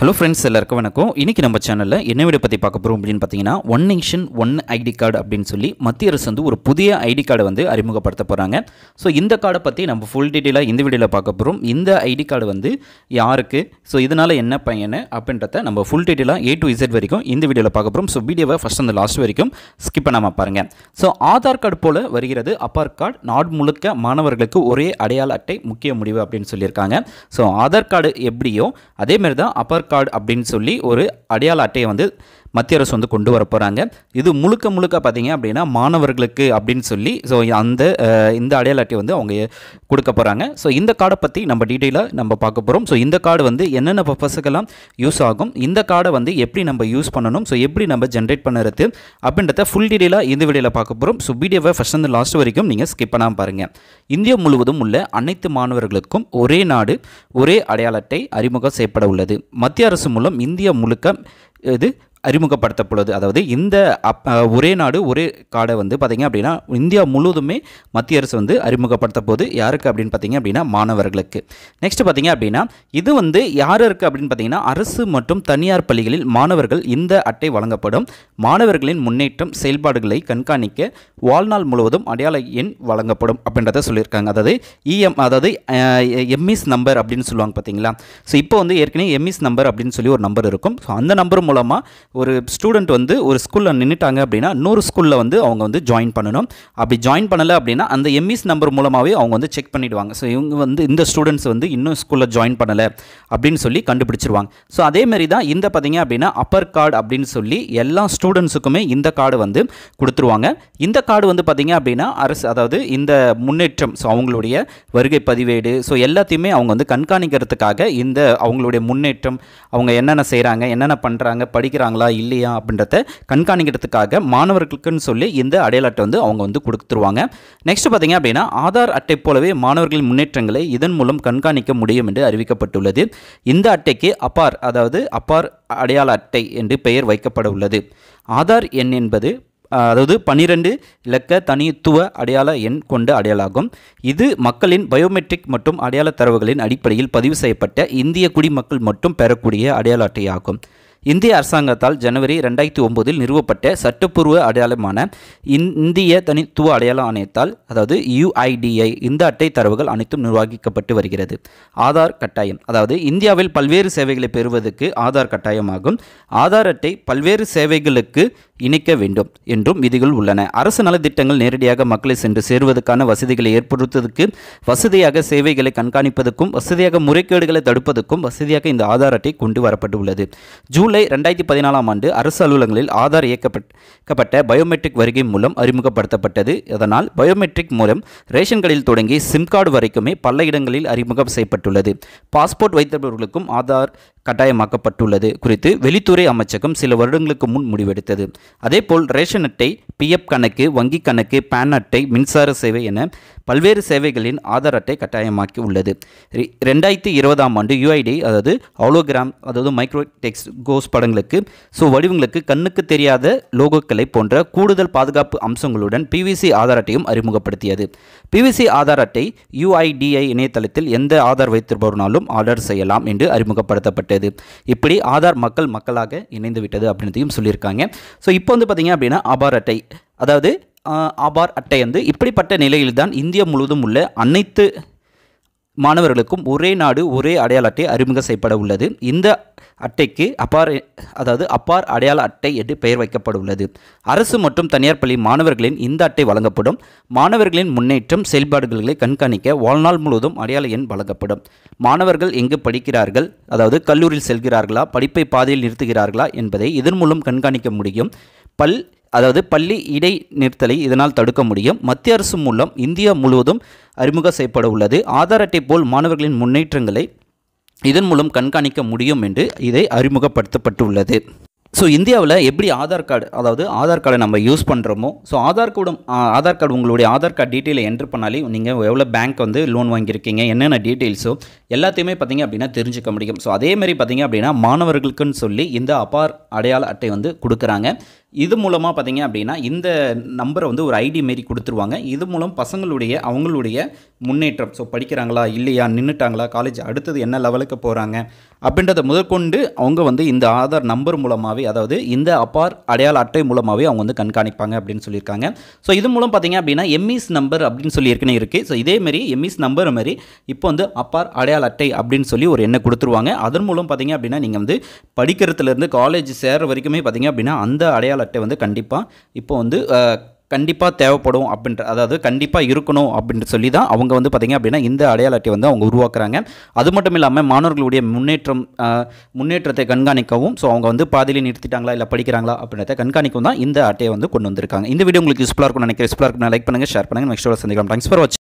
hello friends எல்லாருக்கும் வணக்கம் இன்றைக்கி நம்ம சேனலில் என்ன வீடியோ பற்றி பார்க்க போகிறோம் அப்படின்னு பார்த்தீங்கன்னா one nation one ID card அப்படின்னு சொல்லி மத்திய அரசு வந்து ஒரு புதிய ஐடி கார்டை வந்து அறிமுகப்படுத்த போகிறாங்க ஸோ இந்த கார்டை பற்றி நம்ம ஃபுல் டீட்டெயிலாக இந்த வீடியோவில் பார்க்க போகிறோம் இந்த ஐடி கார்டு வந்து யாருக்கு ஸோ இதனால் என்ன பயன் அப்படின்றத நம்ம ஃபுல் டீட்டெயிலாக ஏ டு இசட் வரைக்கும் இந்த வீடியோவில் பார்க்க போகிறோம் ஸோ வீடியோவை ஃபஸ்ட் அந்த லாஸ்ட் வரைக்கும் ஸ்கிப் பண்ணாமல் பாருங்கள் ஸோ ஆதார் கார்டு போல் வருகிறது அப்பார் கார்டு நாடு முழுக்க மாணவர்களுக்கு ஒரே அடையாள அட்டை முக்கிய முடிவு அப்படின்னு சொல்லியிருக்காங்க ஸோ ஆதார் கார்டு எப்படியோ அதேமாரி தான் அப்பார் கார்டு அப்படின்னு சொல்லி ஒரு அடையாள அட்டையை வந்து மத்திய அரசு வந்து கொண்டு வர போகிறாங்க இது முழுக்க முழுக்க பார்த்தீங்க அப்படின்னா மாணவர்களுக்கு அப்படின்னு சொல்லி ஸோ அந்த அஹ், இந்த அடையாள அட்டை வந்து அவங்க கொடுக்க போகிறாங்க ஸோ இந்த கார்டை பற்றி நம்ம டீட்டெயிலாக நம்ம பார்க்க போகிறோம் ஸோ இந்த கார்டு வந்து என்னென்ன பர்பஸுக்கெல்லாம் யூஸ் ஆகும் இந்த கார்டை வந்து எப்படி நம்ம யூஸ் பண்ணணும் ஸோ எப்படி நம்ம ஜென்ரேட் பண்ணுறது அப்படின்றத ஃபுல் டீட்டெயிலாக இந்த வீடியோவில் பார்க்க போகிறோம் ஸோ வீடியோவை ஃபஸ்ட் வந்து லாஸ்ட் வரைக்கும் நீங்கள் ஸ்கிப் பண்ணாமல் பாருங்கள் இந்தியா முழுவதும் உள்ள அனைத்து மாணவர்களுக்கும் ஒரே நாடு ஒரே அடையாள அட்டை அறிமுகம் செய்யப்பட உள்ளது மத்திய அரசு மூலம் இந்தியா முழுக்க இது அறிமுகப்படுத்தப்படுது அதாவது இந்த அப் அஹ் ஒரே நாடு ஒரே கார்டை வந்து பார்த்திங்க அப்படின்னா இந்தியா முழுவதுமே மத்திய அரசு வந்து அறிமுகப்படுத்த போது யாருக்கு அப்படின்னு பார்த்தீங்க அப்படின்னா மாணவர்களுக்கு நெக்ஸ்ட் பார்த்தீங்க அப்படின்னா இது வந்து யாருக்கு அப்படின்னு பார்த்தீங்கன்னா அரசு மற்றும் தனியார் பள்ளிகளில் மாணவர்கள் இந்த அட்டை வழங்கப்படும் மாணவர்களின் முன்னேற்றம் செயல்பாடுகளை கண்காணிக்க வாழ்நாள் முழுவதும் அடையாள எண் வழங்கப்படும் அப்படின்றத சொல்லியிருக்காங்க அதாவது இஎம் அதாவது எம்இஸ் நம்பர் அப்படின்னு சொல்லுவாங்க பார்த்தீங்களா ஸோ இப்போ வந்து ஏற்கனவே எம்இஸ் நம்பர் அப்படின்னு சொல்லி ஒரு நம்பர் இருக்கும் ஸோ அந்த நம்பர் மூலமாக ஒரு ஸ்டூடெண்ட் வந்து ஒரு ஸ்கூலில் நின்றுட்டாங்க அப்படின்னா இன்னொரு ஸ்கூலில் வந்து அவங்க வந்து ஜாயின் பண்ணணும் அப்படி ஜாயின் பண்ணலை அப்படின்னா அந்த எம்இஸ் நம்பர் மூலமாகவே அவங்க வந்து செக் பண்ணிடுவாங்க ஸோ இவங்க வந்து இந்த ஸ்டூடெண்ட்ஸ் வந்து இன்னும் ஸ்கூலில் ஜாயின் பண்ணலை அப்படின்னு சொல்லி கண்டுபிடிச்சிருவாங்க ஸோ அதேமாரி தான் இந்த பார்த்தீங்க அப்படின்னா அப்பர் கார்டு அப்படின்னு சொல்லி எல்லா ஸ்டூடெண்ட்ஸுக்குமே இந்த கார்டு வந்து கொடுத்துருவாங்க இந்த கார்டு வந்து பார்த்தீங்க அப்படின்னா அரசு அதாவது இந்த முன்னேற்றம் ஸோ அவங்களுடைய வருகை பதிவேடு ஸோ எல்லாத்தையுமே அவங்க வந்து கண்காணிக்கிறதுக்காக இந்த அவங்களுடைய முன்னேற்றம் அவங்க என்னென்ன செய்கிறாங்க என்னென்ன பண்ணுறாங்க படிக்கிறாங்களா இல்லையா அப்படின்றத கண்காணிக்கிறதுக்காக மாணவர்களுக்குன்னு சொல்லி இந்த அடையாள அட்டை வந்து அவங்க வந்து கொடுத்துருவாங்க நெக்ஸ்ட் பார்த்தீங்க அப்படின்னா ஆதார் அட்டை போலவே மாணவர்களின் முன்னேற்றங்களை இதன் மூலம் கண்காணிக்க முடியும் என்று அறிவிக்கப்பட்டுள்ளது இந்த அட்டைக்கு அப்பார் அதாவது அப்பார் அடையாள அட்டை என்று பெயர் வைக்கப்பட உள்ளது ஆதார் எண் என்பது அஹ், அதாவது பன்னிரெண்டு இலக்க தனித்துவ அடையாள எண் கொண்ட அடையாளாகும் இது மக்களின் பயோமெட்ரிக் மற்றும் அடையாள தரவுகளின் அடிப்படையில் பதிவு செய்யப்பட்ட இந்திய குடிமக்கள் மட்டும் பெறக்கூடிய அடையாள அட்டையாகும் இந்திய அரசாங்கத்தால் ஜனவரி ரெண்டாயிரத்தி ஒம்போதில் நிறுவப்பட்ட சட்டப்பூர்வ அடையாளமான இந்- இந்திய தனித்துவ அடையாள ஆணையத்தால் அதாவது யுஐடிஐ இந்த அட்டை தரவுகள் அனைத்தும் நிர்வகிக்கப்பட்டு வருகிறது ஆதார் கட்டாயம் அதாவது இந்தியாவில் பல்வேறு சேவைகளை பெறுவதற்கு ஆதார் கட்டாயமாகும் ஆதார் அட்டை பல்வேறு சேவைகளுக்கு இணைக்க வேண்டும் என்றும் விதிகள் உள்ளன அரசு நலத்திட்டங்கள் நேரடியாக மக்களை சென்று சேருவதற்கான வசதிகளை ஏற்படுத்துவதற்கு வசதியாக சேவைகளை கண்காணிப்பதற்கும் வசதியாக முறைகேடுகளை தடுப்பதற்கும் வசதியாக இந்த ஆதார் அட்டை கொண்டு வரப்பட்டுள்ளது ஜூலை ரெண்டாயிரத்தி பதினாலாம் ஆண்டு அரசு அலுவலகங்களில் ஆதார் இயக்கப்பட்ட பயோமெட்ரிக் வருகை மூலம் அறிமுகப்படுத்தப்பட்டது அதனால் பயோமெட்ரிக் மூலம் ரேஷன் கடையில் தொடங்கி சிம் கார்டு வரைக்குமே பல இடங்களில் அறிமுகம் செய்யப்பட்டுள்ளது பாஸ்போர்ட் வைத்திருப்பவர்களுக்கும் ஆதார் கட்டாயமாக்கப்பட்டுள்ளது குறித்து வெளித்துறை அமைச்சகம் சில வருடங்களுக்கு முன் முடிவெடுத்தது அதேபோல் ரேஷன் அட்டை பிஎஃப் கணக்கு வங்கி கணக்கு பேன் அட்டை மின்சார சேவை என பல்வேறு சேவைகளின் ஆதார் அட்டை கட்டாயமாக்கி உள்ளது ரெ- ரெண்டாயிரத்தி இருபதாம் ஆண்டு யுஐடி அதாவது ஹாலோகிராம் அதாவது மைக்ரோ டெக்ஸ்ட் கோஸ் படங்களுக்கு ஸோ வடிவங்களுக்கு கண்ணுக்கு தெரியாத லோகோக்களை போன்ற கூடுதல் பாதுகாப்பு அம்சங்களுடன் பிவிசி ஆதார் அட்டையும் அறிமுகப்படுத்தியது பிவிசி ஆதார் அட்டை யுஐடிஐ இணையதளத்தில் எந்த ஆதார் வைத்திருப்பவர்னாலும் ஆர்டர் செய்யலாம் என்று அறிமுகப்படுத்தப்பட்டது இப்படி ஆதார் மக்கள் மக்களாக இணைந்து விட்டது அப்படின்றதையும் சொல்லியிருக்காங்க ஸோ இப்போ வந்து பார்த்தீங்க அப்படின்னா ஆபார் அட்டை அதாவது ஆஹ், ஆபார் அட்டை வந்து இப்படிப்பட்ட நிலையில்தான் இந்தியா முழுவதும் உள்ள அனைத்து மாணவர்களுக்கும் ஒரே நாடு ஒரே அடையாள அட்டை அறிமுகம் செய்யப்பட உள்ளது இந்த அட்டைக்கு அப்பார் அதாவது அப்பார் அடையாள அட்டை என்று பெயர் வைக்கப்பட உள்ளது அரசு மற்றும் தனியார் பள்ளி மாணவர்களின் இந்த அட்டை வழங்கப்படும் மாணவர்களின் முன்னேற்றம் செயல்பாடுகளை கண்காணிக்க வாழ்நாள் முழுவதும் அடையாள எண் வழங்கப்படும் மாணவர்கள் எங்கு படிக்கிறார்கள் அதாவது கல்லூரியில் செல்கிறார்களா படிப்பை பாதையில் நிறுத்துகிறார்களா என்பதை இதன் மூலம் கண்காணிக்க முடியும் பல் அதாவது பள்ளி இடைநிறுத்தலை இதனால் தடுக்க முடியும் மத்திய அரசு மூலம் இந்தியா முழுவதும் அறிமுகம் செய்யப்பட உள்ளது ஆதார் அட்டை போல் மாணவர்களின் முன்னேற்றங்களை இதன் மூலம் கண்காணிக்க முடியும் என்று இதை அறிமுகப்படுத்தப்பட்டுள்ளது ஸோ இந்தியாவில் எப்படி ஆதார் கார்டு அதாவது ஆதார் கார்டை நம்ம யூஸ் பண்ணுறோமோ ஸோ ஆதார் கார்டும் ஆதார் கார்டு உங்களுடைய ஆதார் கார்டு டீட்டெயிலை என்ட்ரு பண்ணாலே நீங்கள் எவ்வளோ பேங்க் வந்து லோன் வாங்கியிருக்கீங்க என்னென்ன டீட்டெயில்ஸோ எல்லாத்தையுமே பார்த்தீங்க அப்படின்னா தெரிஞ்சுக்க முடியும் ஸோ அதே மாதிரி பார்த்தீங்க அப்படின்னா மாணவர்களுக்குன்னு சொல்லி இந்த அபார் அடையாள அட்டை வந்து கொடுக்குறாங்க இது மூலமாக பார்த்தீங்க அப்படின்னா இந்த நம்பரை வந்து ஒரு ஐடி மாரி கொடுத்துருவாங்க இது மூலம் பசங்களுடைய அவங்களுடைய முன்னேற்றம் ஸோ படிக்கிறாங்களா இல்லையா நின்றுட்டாங்களா காலேஜ் அடுத்தது என்ன லெவலுக்கு போகிறாங்க அப்படின்றத முதற்கொண்டு அவங்க வந்து இந்த ஆதார் நம்பர் மூலமாகவே அதாவது இந்த அப்பார் அடையாள அட்டை மூலமாகவே அவங்க வந்து கண்காணிப்பாங்க அப்படின்னு சொல்லியிருக்காங்க ஸோ இது மூலம் பார்த்தீங்க அப்படின்னா எம்இஸ் நம்பர் அப்படின்னு சொல்லி ஏற்கனவே இருக்குது ஸோ இதே மாதிரி எம்இஸ் நம்பர் மாதிரி இப்போ வந்து அப்பார் அடையாள அட்டை அப்படின்னு சொல்லி ஒரு எண்ணை கொடுத்துருவாங்க அதன் மூலம் பார்த்தீங்க அப்படின்னா நீங்கள் வந்து படிக்கிறதுலேருந்து காலேஜ் சேர்ற வரைக்குமே பார்த்தீங்க அப்படின்னா அந்த அடையாள அட்டை வந்து கண்டிப்பாக இப்போ வந்து கண்டிப்பாக தேவைப்படும் அப்படின்ற அதாவது கண்டிப்பாக இருக்கணும் அப்படின்ட்டு சொல்லி தான் அவங்க வந்து பார்த்திங்க அப்படின்னா இந்த அடையாள அட்டை வந்து அவங்க உருவாக்குறாங்க அது மட்டும் இல்லாமல் மாணவர்களுடைய முன்னேற்றம் அஹ், முன்னேற்றத்தை கண்காணிக்கவும் ஸோ அவங்க வந்து பாதியிலே நிறுத்திட்டாங்களா இல்லை படிக்கிறாங்களா அப்படின்றத கண்காணிக்கவும் தான் இந்த அட்டையை வந்து கொண்டு வந்திருக்காங்க இந்த வீடியோ உங்களுக்கு யூஸ்ஃபுல்லாக இருக்கும் நினைக்கிறேன் யூஸ்ஃபுல்லாக இருக்கும் லைக் பண்ணுங்கள் ஷேர் பண்ணுங்கள் நெக்ஸ்ட் சந்திக்கலாம் தேங்க்ஸ் ஃபார் வாட்சிங்